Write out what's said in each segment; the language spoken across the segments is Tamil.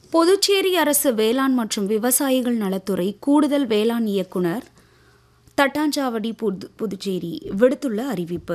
புதுச்சேரி அரசு வேளாண் மற்றும் விவசாயிகள் நலத்துறை கூடுதல் வேளாண் இயக்குனர் தட்டாஞ்சாவடி புது புதுச்சேரி விடுத்துள்ள அறிவிப்பு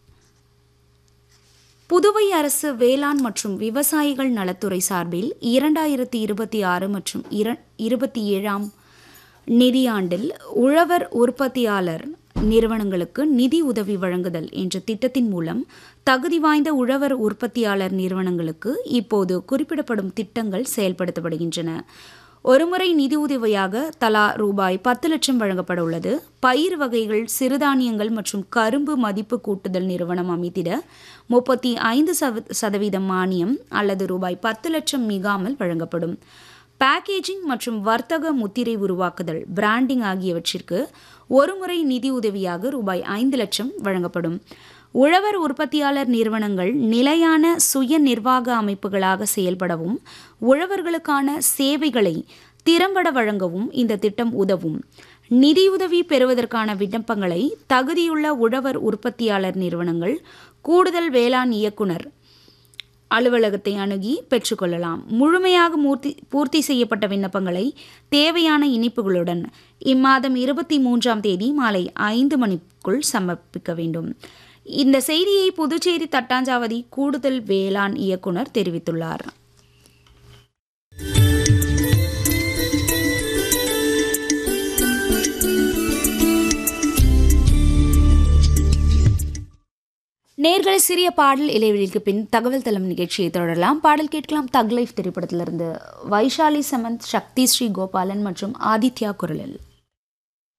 புதுவை அரசு வேளாண் மற்றும் விவசாயிகள் நலத்துறை சார்பில் இரண்டாயிரத்தி இருபத்தி ஆறு மற்றும் இர- இருபத்தி ஏழாம் நிதியாண்டில் உழவர் உற்பத்தியாளர் நிறுவனங்களுக்கு நிதி உதவி வழங்குதல் என்ற திட்டத்தின் மூலம் தகுதி வாய்ந்த உழவர் உற்பத்தியாளர் நிறுவனங்களுக்கு இப்போது குறிப்பிடப்படும் திட்டங்கள் செயல்படுத்தப்படுகின்றன ஒருமுறை நிதி உதவியாக தலா ரூபாய் பத்து லட்சம் வழங்கப்பட உள்ளது பயிர் வகைகள் சிறுதானியங்கள் மற்றும் கரும்பு மதிப்பு கூட்டுதல் நிறுவனம் அமைத்திட முப்பத்தி ஐந்து சதவீதம் மானியம் அல்லது ரூபாய் பத்து லட்சம் மிகாமல் வழங்கப்படும் பேக்கேஜிங் மற்றும் வர்த்தக முத்திரை உருவாக்குதல் பிராண்டிங் ஆகியவற்றிற்கு ஒருமுறை நிதி உதவியாக ரூபாய் ஐந்து லட்சம் வழங்கப்படும் உழவர் உற்பத்தியாளர் நிறுவனங்கள் நிலையான சுய நிர்வாக அமைப்புகளாக செயல்படவும் உழவர்களுக்கான சேவைகளை திறம்பட வழங்கவும் இந்த திட்டம் உதவும் நிதியுதவி பெறுவதற்கான விண்ணப்பங்களை தகுதியுள்ள உழவர் உற்பத்தியாளர் நிறுவனங்கள் கூடுதல் வேளாண் இயக்குனர் அலுவலகத்தை அணுகி பெற்றுக்கொள்ளலாம் முழுமையாக மூர்த்தி பூர்த்தி செய்யப்பட்ட விண்ணப்பங்களை தேவையான இனிப்புகளுடன் இம்மாதம் இருபத்தி மூன்றாம் தேதி மாலை ஐந்து மணிக்குள் சமர்ப்பிக்க வேண்டும் இந்த செய்தியை புதுச்சேரி தட்டாஞ்சாவடி கூடுதல் வேளாண் இயக்குனர் தெரிவித்துள்ளார் நேர்கள் சிறிய பாடல் இடைவெளிக்கு பின் தகவல் தளம் நிகழ்ச்சியை தொடரலாம் பாடல் கேட்கலாம் தக் லைஃப் திரைப்படத்திலிருந்து வைஷாலி சமந்த் சக்தி ஸ்ரீ கோபாலன் மற்றும் ஆதித்யா குரலில்